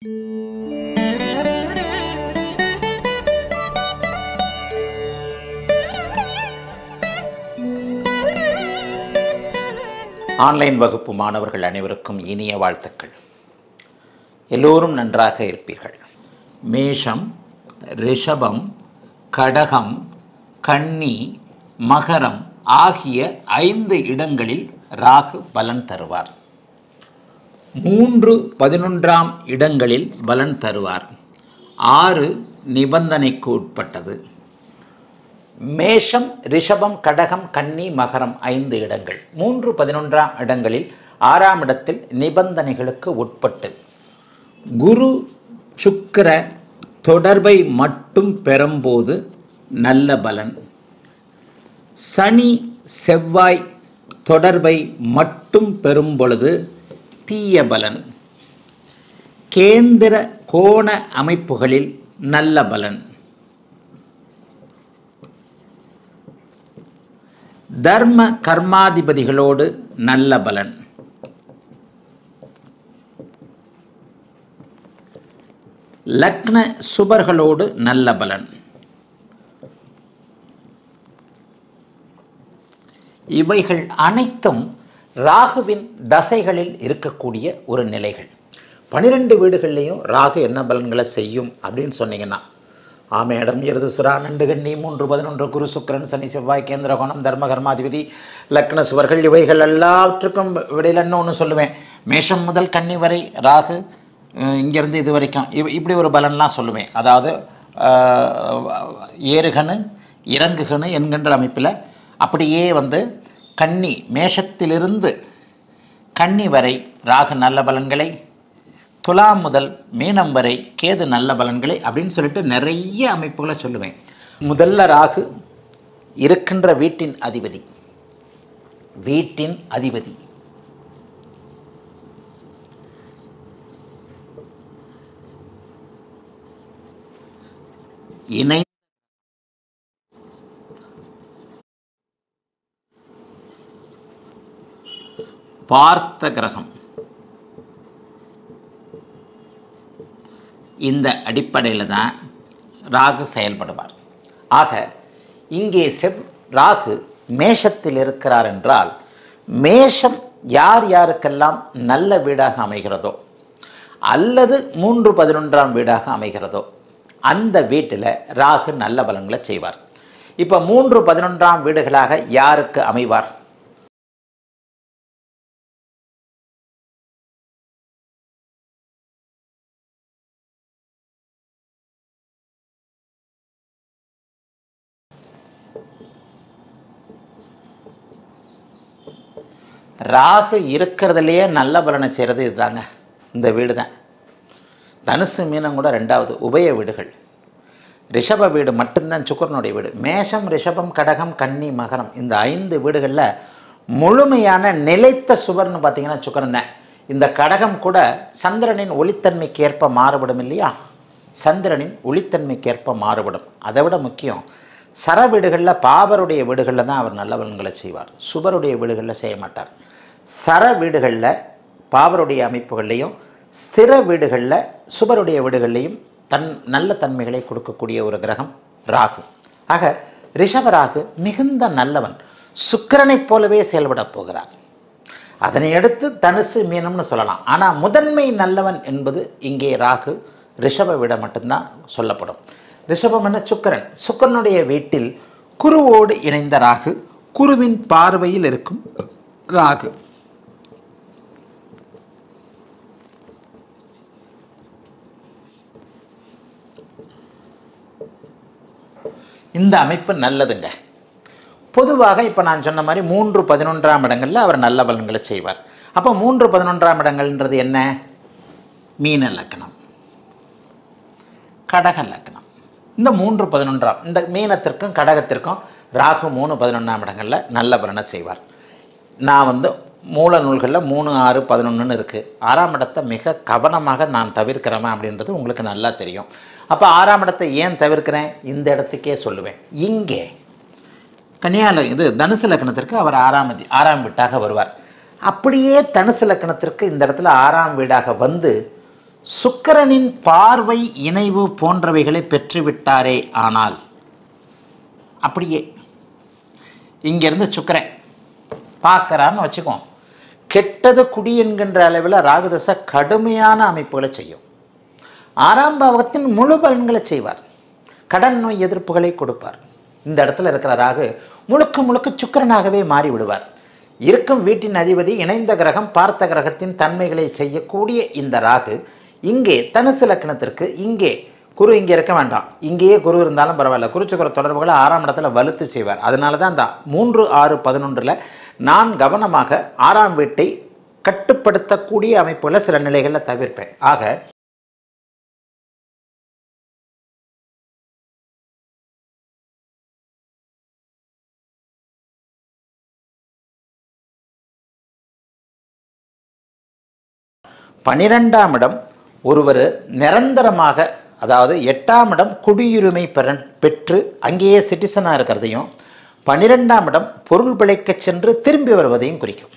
online வகுப்பு மாணவர்கள் அனைவருக்கும் இனிய வாழ்த்துக்கள் எல்லோரும் நன்றாக இருப்பீர்கள் மேஷம் ரிஷபம் கடகம் கன்னி மகரம் ஆகிய ஐந்து இடங்களில் ராகு பலன் தருவார் மூன்று பதினொன்றாம் இடங்களில் பலன் தருவார் ஆறு நிபந்தனைக்கு உட்பட்டது மேஷம் ரிஷபம் கடகம் கன்னி மகரம் ஐந்து இடங்கள் மூன்று பதினொன்றாம் இடங்களில் ஆறாம் இடத்தில் நிபந்தனைகளுக்கு உட்பட்டு குரு சுக்கிர தொடர்பை மட்டும் பெறும்போது நல்ல பலன் சனி செவ்வாய் தொடர்பை மட்டும் பெறும் பொழுது தீய பலன் கேந்திர கோண அமைப்புகளில் நல்ல பலன் தர்ம கர்மாதிபதிகளோடு நல்ல பலன் லக்ன சுபர்களோடு நல்ல பலன் இவைகள் அனைத்தும் ராகுவின் தசைகளில் இருக்கக்கூடிய ஒரு நிலைகள் பனிரெண்டு வீடுகள்லையும் ராகு என்ன பலன்களை செய்யும் அப்படின்னு சொன்னீங்கன்னா ஆமேடம் எருது சுறா நண்டு கண்ணி மூன்று பதினொன்று குரு சுக்கிரன் சனி செவ்வாய் கேந்திரகோணம் தர்ம கர்மாதிபதி லக்ன சுவர்கள் இவைகள் எல்லாவற்றுக்கும் விடையில் இன்னொன்று சொல்லுவேன் மேஷம் முதல் கன்னி வரை ராகு அஹ், இங்கிருந்து இது வரைக்கும் இவ் இப்படி ஒரு பலன்லாம் சொல்லுவேன் அதாவது அஹ், ஏறுகணு இறங்குகணு என்கின்ற அமைப்பில் அப்படியே வந்து கன்னி மேஷத்திலிருந்து கன்னி வரை ராகு நல்ல பலன்களை துலாம் முதல் மீனம் வரை கேது நல்ல பலன்களை அப்படின்னு சொல்லிட்டு நிறைய அமைப்புகளை சொல்லுவேன் முதல்ல ராகு இருக்கின்ற வீட்டின் அதிபதி வீட்டின் அதிபதி இணை பார்த்த கிரகம் இந்த அடிப்படையில் தான் ராகு செயல்படுவார் ஆக இங்கே செவ் ராகு மேஷத்தில் இருக்கிறார் என்றால் மேஷம் யார் யாருக்கெல்லாம் நல்ல வீடாக அமைகிறதோ அல்லது மூன்று பதினொன்றாம் வீடாக அமைகிறதோ அந்த வீட்டில் ராகு நல்ல பலன்களை செய்வார் இப்போ மூன்று பதினொன்றாம் வீடுகளாக யாருக்கு அமைவார் ராகு இருக்கிறதுலையே நல்ல பலனை செய்கிறது இதுதாங்க இந்த வீடு தான் தனுசு மீனம் கூட ரெண்டாவது உபய வீடுகள் ரிஷப வீடு மட்டும்தான் சுக்கரனுடைய வீடு மேஷம் ரிஷபம் கடகம் கன்னி மகரம் இந்த ஐந்து வீடுகளில் முழுமையான நிலைத்த சுவர்னு பார்த்தீங்கன்னா சுக்கரன் தான் இந்த கடகம் கூட சந்திரனின் ஒளித்தன்மைக்கு ஏற்ப மாறுபடும் இல்லையா சந்திரனின் ஒளித்தன்மைக்கு ஏற்ப மாறுபடும் அதை விட முக்கியம் சர வீடுகளில் பாபருடைய வீடுகளில் தான் அவர் நல்ல பலன்களை செய்வார் சுபருடைய வீடுகளில் செய்ய மாட்டார் சர வீடுகளில் பாவருடைய அமைப்புகள்லையும் ஸ்திர வீடுகளில் சுபருடைய வீடுகள்லையும் தன் நல்ல தன்மைகளை கொடுக்கக்கூடிய ஒரு கிரகம் ராகு ஆக ரிஷபராகு மிகுந்த நல்லவன் சுக்கிரனைப் போலவே செயல்படப் போகிறார் அதனை அடுத்து தனுசு மீனம்னு சொல்லலாம் ஆனால் முதன்மை நல்லவன் என்பது இங்கே ராகு ரிஷப விட மட்டும்தான் சொல்லப்படும் ரிஷபம் என்ன சுக்கிரன் சுக்கிரனுடைய வீட்டில் குருவோடு இணைந்த ராகு குருவின் பார்வையில் இருக்கும் ராகு இந்த அமைப்பு நல்லதுங்க பொதுவாக இப்போ நான் சொன்ன மாதிரி மூன்று பதினொன்றாம் இடங்களில் அவர் நல்ல பலன்களை செய்வார் அப்போ மூன்று பதினொன்றாம் இடங்கள்ன்றது என்ன மீன லக்னம் கடக லக்னம் இந்த மூன்று பதினொன்றாம் இந்த மீனத்திற்கும் கடகத்திற்கும் ராகு மூணு பதினொன்றாம் இடங்களில் நல்ல பலனை செய்வார் நான் வந்து மூல நூல்களில் மூணு ஆறு பதினொன்றுன்னு இருக்குது ஆறாம் இடத்தை மிக கவனமாக நான் தவிர்க்கிறேன் அப்படின்றது உங்களுக்கு நல்லா தெரியும் அப்போ ஆறாம் இடத்தை ஏன் தவிர்க்கிறேன் இந்த இடத்துக்கே சொல்லுவேன் இங்கே கன்னியால இது தனுசு லக்னத்திற்கு அவர் ஆறாம் அதி ஆறாம் வீட்டாக வருவார் அப்படியே தனுசு லக்னத்திற்கு இந்த இடத்துல ஆறாம் வீடாக வந்து சுக்கிரனின் பார்வை இணைவு போன்றவைகளை பெற்றுவிட்டாரே ஆனால் அப்படியே இங்கேருந்து சுக்கிரன் பார்க்கறான்னு வச்சுக்குவோம் கெட்டது குடி என்கின்ற அளவில் ராகுதசை கடுமையான அமைப்புகளை செய்யும் ஆறாம் பாவகத்தின் முழு பலன்களை செய்வார் கடன் நோய் எதிர்ப்புகளை கொடுப்பார் இந்த இடத்துல இருக்கிற ராகு முழுக்க முழுக்க சுக்கிரனாகவே மாறி விடுவார் இருக்கும் வீட்டின் அதிபதி இணைந்த கிரகம் பார்த்த கிரகத்தின் தன்மைகளை செய்யக்கூடிய இந்த ராகு இங்கே தனுசு லக்னத்திற்கு இங்கே குரு இங்கே இருக்க வேண்டாம் இங்கேயே குரு இருந்தாலும் பரவாயில்ல குரு சுக்கர தொடர்புகளை ஆறாம் இடத்துல வலுத்து செய்வார் அதனால தான் அந்த மூன்று ஆறு பதினொன்றில் நான் கவனமாக ஆறாம் வீட்டை கட்டுப்படுத்தக்கூடிய அமைப்புகளை சில நிலைகளில் தவிர்ப்பேன் ஆக பனிரெண்டாம் இடம் ஒருவர் நிரந்தரமாக அதாவது எட்டாம் இடம் குடியுரிமை பெற பெற்று அங்கேயே சிட்டிசனாக இருக்கிறதையும் பனிரெண்டாம் இடம் பொருள் பிழைக்கச் சென்று திரும்பி வருவதையும் குறிக்கும்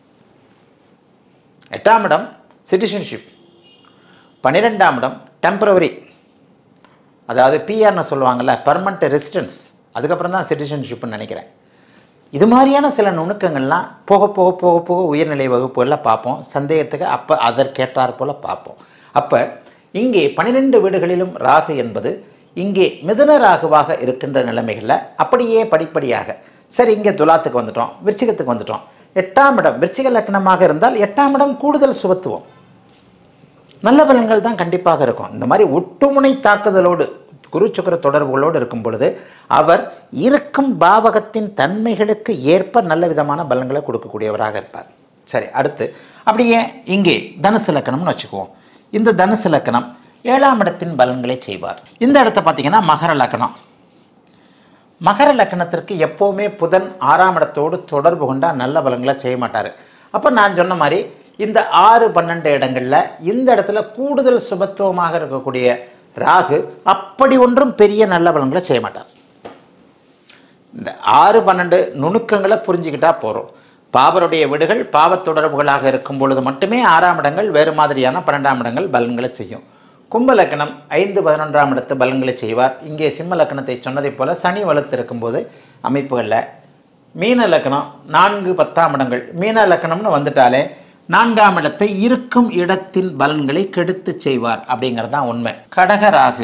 எட்டாம் இடம் சிட்டிசன்ஷிப் பன்னிரெண்டாம் இடம் டெம்பரவரி அதாவது பிஆர்னு சொல்லுவாங்கள்ல பர்மனண்ட் ரெசிடென்ஸ் அதுக்கப்புறம் தான் சிட்டிசன்ஷிப்னு நினைக்கிறேன் இது மாதிரியான சில நுணுக்கங்கள்லாம் போக போக போக போக உயர்நிலை வகுப்புகளில் பார்ப்போம் சந்தேகத்துக்கு அப்போ அதற்கேற்றாற் போல் பார்ப்போம் அப்போ இங்கே பன்னிரெண்டு வீடுகளிலும் ராகு என்பது இங்கே மிதுன ராகுவாக இருக்கின்ற நிலைமைகளில் அப்படியே படிப்படியாக சரி இங்கே துலாத்துக்கு வந்துட்டோம் விருச்சிகத்துக்கு வந்துட்டோம் எட்டாம் இடம் விருச்சிக லக்னமாக இருந்தால் எட்டாம் இடம் கூடுதல் சுபத்துவம் நல்ல பலன்கள் தான் கண்டிப்பாக இருக்கும் இந்த மாதிரி ஒட்டுமுனை தாக்குதலோடு குரு சுக்கிர தொடர்புகளோடு இருக்கும் பொழுது அவர் இருக்கும் பாவகத்தின் தன்மைகளுக்கு ஏற்ப நல்ல விதமான பலன்களை கொடுக்கக்கூடியவராக இருப்பார் சரி அடுத்து அப்படியே இங்கே தனுசு லக்கணம்னு வச்சுக்குவோம் இந்த தனுசு லக்கணம் ஏழாம் இடத்தின் பலன்களை செய்வார் இந்த இடத்த பார்த்தீங்கன்னா மகர லக்கணம் மகர லக்கணத்திற்கு எப்போவுமே புதன் ஆறாம் இடத்தோடு தொடர்பு கொண்டால் நல்ல பலன்களை செய்ய மாட்டார் அப்போ நான் சொன்ன மாதிரி இந்த ஆறு பன்னெண்டு இடங்களில் இந்த இடத்துல கூடுதல் சுபத்துவமாக இருக்கக்கூடிய ராகு அப்படி ஒன்றும் பெரிய நல்ல பலன்களை செய்ய மாட்டார் இந்த ஆறு பன்னெண்டு நுணுக்கங்களை புரிஞ்சுக்கிட்டா போகிறோம் பாவருடைய வீடுகள் பாவத் தொடர்புகளாக இருக்கும் பொழுது மட்டுமே ஆறாம் இடங்கள் வேறு மாதிரியான பன்னெண்டாம் இடங்கள் பலன்களை செய்யும் கும்ப லக்கணம் ஐந்து பதினொன்றாம் இடத்து பலன்களை செய்வார் இங்கே சிம்ம லக்கணத்தை சொன்னதைப் போல சனி வலுத்து இருக்கும்போது அமைப்புகளில் மீன லக்கணம் நான்கு பத்தாம் இடங்கள் மீன லக்கணம்னு வந்துட்டாலே நான்காம் இடத்தை இருக்கும் இடத்தின் பலன்களை கெடுத்து செய்வார் அப்படிங்கிறது தான் உண்மை கடகராகு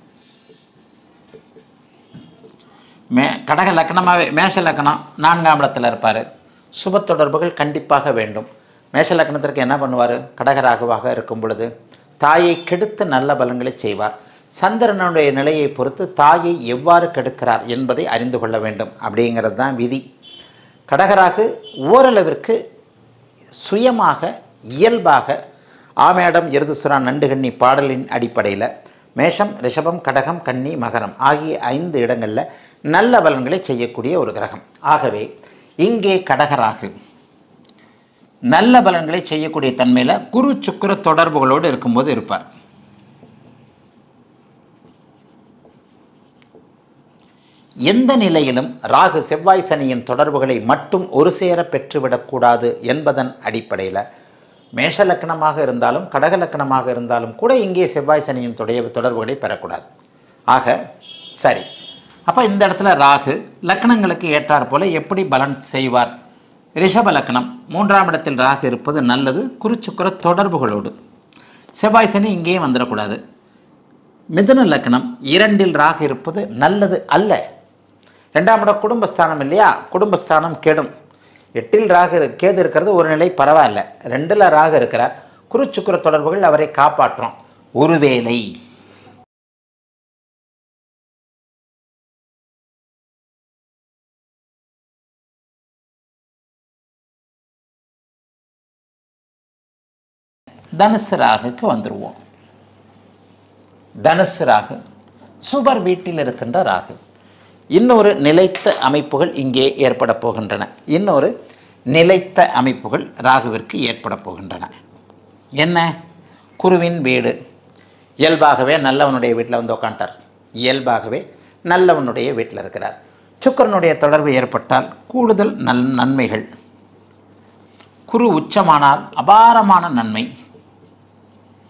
மே கடக லக்கணமாகவே மேஷ லக்கணம் நான்காம் இடத்துல இருப்பார் சுப தொடர்புகள் கண்டிப்பாக வேண்டும் மேஷ லக்கணத்திற்கு என்ன பண்ணுவார் கடகராகுவாக இருக்கும் பொழுது தாயை கெடுத்து நல்ல பலன்களை செய்வார் சந்திரனுடைய நிலையை பொறுத்து தாயை எவ்வாறு கெடுக்கிறார் என்பதை அறிந்து கொள்ள வேண்டும் அப்படிங்கிறது தான் விதி கடகராகு ஓரளவிற்கு சுயமாக இயல்பாக ஆமேடம் எருதுசுரா நண்டுகண்ணி பாடலின் அடிப்படையில் மேஷம் ரிஷபம் கடகம் கன்னி மகரம் ஆகிய ஐந்து இடங்களில் நல்ல பலன்களை செய்யக்கூடிய ஒரு கிரகம் ஆகவே இங்கே கடகராகு நல்ல பலன்களை செய்யக்கூடிய தன்மையில் குரு சுக்கிர தொடர்புகளோடு இருக்கும்போது இருப்பார் எந்த நிலையிலும் ராகு செவ்வாய் சனியின் தொடர்புகளை மட்டும் ஒரு சேர பெற்றுவிடக்கூடாது என்பதன் அடிப்படையில் மேஷ லக்கணமாக இருந்தாலும் கடக லக்கணமாக இருந்தாலும் கூட இங்கே செவ்வாய் சனியின் தொடைய தொடர்புகளை பெறக்கூடாது ஆக சரி அப்போ இந்த இடத்துல ராகு லக்கணங்களுக்கு ஏற்றாற் போல எப்படி பலன் செய்வார் ரிஷப லக்கணம் மூன்றாம் இடத்தில் ராகு இருப்பது நல்லது குருச்சுக்குர தொடர்புகளோடு செவ்வாய் சனி இங்கேயும் வந்துடக்கூடாது மிதுன லக்னம் இரண்டில் ராகு இருப்பது நல்லது அல்ல ரெண்டாம் இடம் குடும்பஸ்தானம் இல்லையா குடும்பஸ்தானம் கெடும் எட்டில் ராகு இரு- கேது இருக்கிறது ஒரு நிலை பரவாயில்ல ரெண்டில் ராகு இருக்கிறார் குருச்சுக்குர தொடர்புகள் அவரை காப்பாற்றும் ஒருவேளை தனுசு ராகுக்கு வந்துடுவோம் தனுசு ராகு சுபர் வீட்டில் இருக்கின்ற ராகு இன்னொரு நிலைத்த அமைப்புகள் இங்கே ஏற்பட போகின்றன இன்னொரு நிலைத்த அமைப்புகள் ராகுவிற்கு ஏற்பட போகின்றன என்ன குருவின் வீடு இயல்பாகவே நல்லவனுடைய வீட்டில் வந்து உட்காந்துட்டார் இயல்பாகவே நல்லவனுடைய வீட்டில் இருக்கிறார் சுக்கிரனுடைய தொடர்பு ஏற்பட்டால் கூடுதல் நல் நன்மைகள் குரு உச்சமானால் அபாரமான நன்மை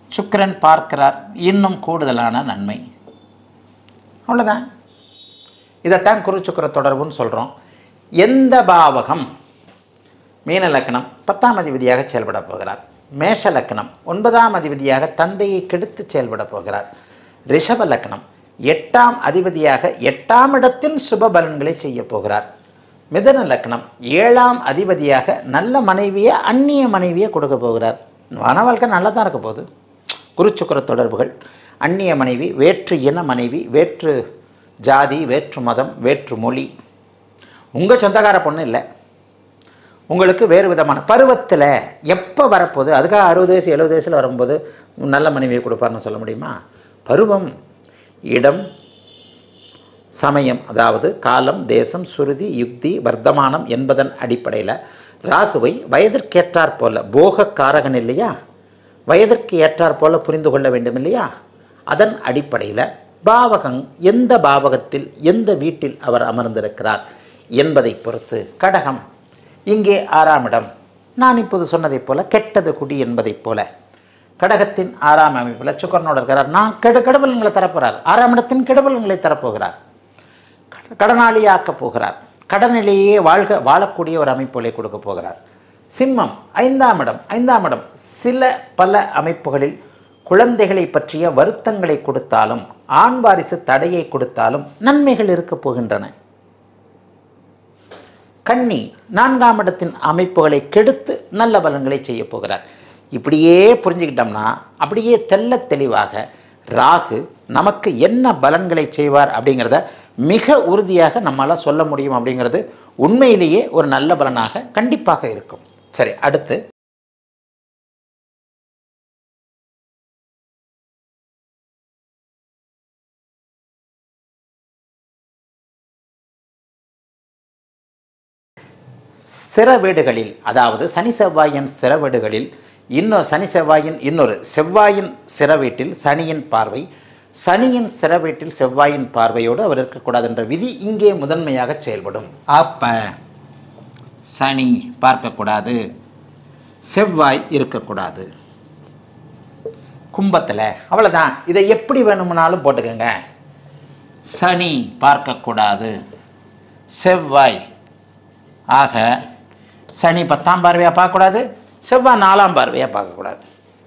சுக்கிரன் பார்க்கிறார் இன்னும் கூடுதலான நன்மை அவ்வளோதான் இதைத்தான் குரு சுக்கிர தொடர்புன்னு சொல்கிறோம் எந்த பாவகம் மீன லக்னம் பத்தாம் அதிபதியாக செயல்பட போகிறார் மேஷ லக்னம் ஒன்பதாம் அதிபதியாக தந்தையை கெடுத்து செயல்பட போகிறார் ரிஷப லக்னம் எட்டாம் அதிபதியாக எட்டாம் இடத்தின் சுப பலன்களை செய்ய போகிறார் மிதன லக்னம் ஏழாம் அதிபதியாக நல்ல மனைவியை அந்நிய மனைவியை கொடுக்க போகிறார் மன வாழ்க்கை நல்லா தான் இருக்க போகுது குருச்சுக்குர தொடர்புகள் அந்நிய மனைவி வேற்று இன மனைவி வேற்று ஜாதி வேற்று மதம் வேற்று மொழி உங்கள் சொந்தக்கார பொண்ணு இல்லை உங்களுக்கு வேறு விதமான பருவத்தில் எப்போ வரப்போகுது அதுக்காக அறுபது வயசு எழுபது வயசில் வரும்போது நல்ல மனைவியை கொடுப்பார்னு சொல்ல முடியுமா பருவம் இடம் சமயம் அதாவது காலம் தேசம் சுருதி யுக்தி வர்த்தமானம் என்பதன் அடிப்படையில் ராகுவை வயதிற்கேற்றாற் போல போக காரகன் இல்லையா வயதிற்கு ஏற்றாற் போல புரிந்து கொள்ள வேண்டும் இல்லையா அதன் அடிப்படையில் பாவகம் எந்த பாவகத்தில் எந்த வீட்டில் அவர் அமர்ந்திருக்கிறார் என்பதை பொறுத்து கடகம் இங்கே ஆறாம் இடம் நான் இப்போது சொன்னதைப் போல கெட்டது குடி என்பதைப் போல கடகத்தின் ஆறாம் அமைப்பில் சுக்கரனோடு இருக்கிறார் நான் கெடு கெடுபலன்களை தரப்போகிறார் ஆறாம் இடத்தின் கெடுபலன்களை தரப்போகிறார் கட- கடனாளியாக்கப் போகிறார் கடனிலேயே வாழ்க வாழக்கூடிய ஒரு அமைப்புகளை கொடுக்க போகிறார் சிம்மம் ஐந்தாம் இடம் ஐந்தாம் இடம் சில பல அமைப்புகளில் குழந்தைகளை பற்றிய வருத்தங்களை கொடுத்தாலும் ஆண் வாரிசு தடையை கொடுத்தாலும் நன்மைகள் இருக்கப் போகின்றன கன்னி நான்காம் இடத்தின் அமைப்புகளை கெடுத்து நல்ல பலன்களை செய்ய போகிறார் இப்படியே புரிஞ்சுக்கிட்டோம்னா அப்படியே தெள்ளத் தெளிவாக ராகு நமக்கு என்ன பலன்களை செய்வார் அப்படிங்கிறத மிக உறுதியாக நம்மளால் சொல்ல முடியும் அப்படிங்கிறது உண்மையிலேயே ஒரு நல்ல பலனாக கண்டிப்பாக இருக்கும் சரி அடுத்து ஸ்திர வீடுகளில் அதாவது சனி செவ்வாயின் ஸ்திர வீடுகளில் இன்னொரு சனி செவ்வாயின் இன்னொரு செவ்வாயின் ஸ்திர வீட்டில் சனியின் பார்வை சனியின் ஸ்திர வீட்டில் செவ்வாயின் பார்வையோடு அவர் இருக்கக்கூடாது என்ற விதி இங்கே முதன்மையாக செயல்படும் அப்ப சனி பார்க்கக்கூடாது செவ்வாய் இருக்கக்கூடாது கும்பத்தில் அவ்வளோதான் இதை எப்படி வேணும்னாலும் போட்டுக்கோங்க சனி பார்க்கக்கூடாது செவ்வாய் ஆக சனி பத்தாம் பார்வையாக பார்க்கக்கூடாது செவ்வாய் நாலாம் பார்வையாக பார்க்கக்கூடாது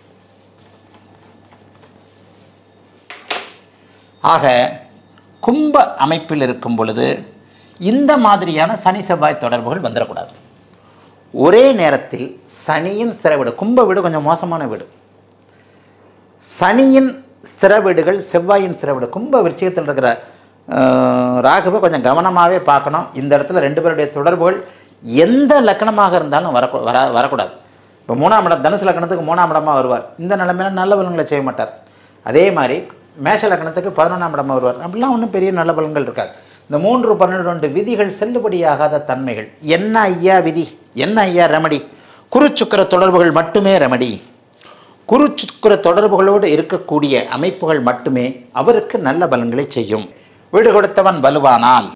ஆக கும்ப அமைப்பில் இருக்கும் பொழுது இந்த மாதிரியான சனி செவ்வாய் தொடர்புகள் வந்துடக்கூடாது ஒரே நேரத்தில் சனியின் ஸ்திர வீடு கும்ப வீடு கொஞ்சம் மோசமான வீடு சனியின் ஸ்திர வீடுகள் செவ்வாயின் ஸ்திர வீடு கும்ப விருச்சிகத்தில் இருக்கிற அஹ், ராகுவை கொஞ்சம் கவனமாகவே பார்க்கணும் இந்த இடத்துல ரெண்டு பேருடைய தொடர்புகள் எந்த லக்கணமாக இருந்தாலும் வர வர வரக்கூடாது இப்போ மூணாம் இடம் தனுசு லக்கணத்துக்கு மூணாம் இடமா வருவார் இந்த நிலைமையில நல்ல பலன்களை செய்ய மாட்டார் அதே மாதிரி மேஷ லக்கணத்துக்கு பதினொன்றாம் இடமா வருவார் அப்படிலாம் ஒன்றும் பெரிய நல்ல பலன்கள் இருக்காது இந்த மூன்று பன்னிரெண்டு விதிகள் செல்லுபடியாகாத தன்மைகள் என்ன ஐயா விதி என்ன ஐயா ரெமடி குருச்சுக்கர தொடர்புகள் மட்டுமே ரெமடி குரு சுக்கிர தொடர்புகளோடு இருக்கக்கூடிய அமைப்புகள் மட்டுமே அவருக்கு நல்ல பலன்களை செய்யும் வீடு கொடுத்தவன் வலுவானால்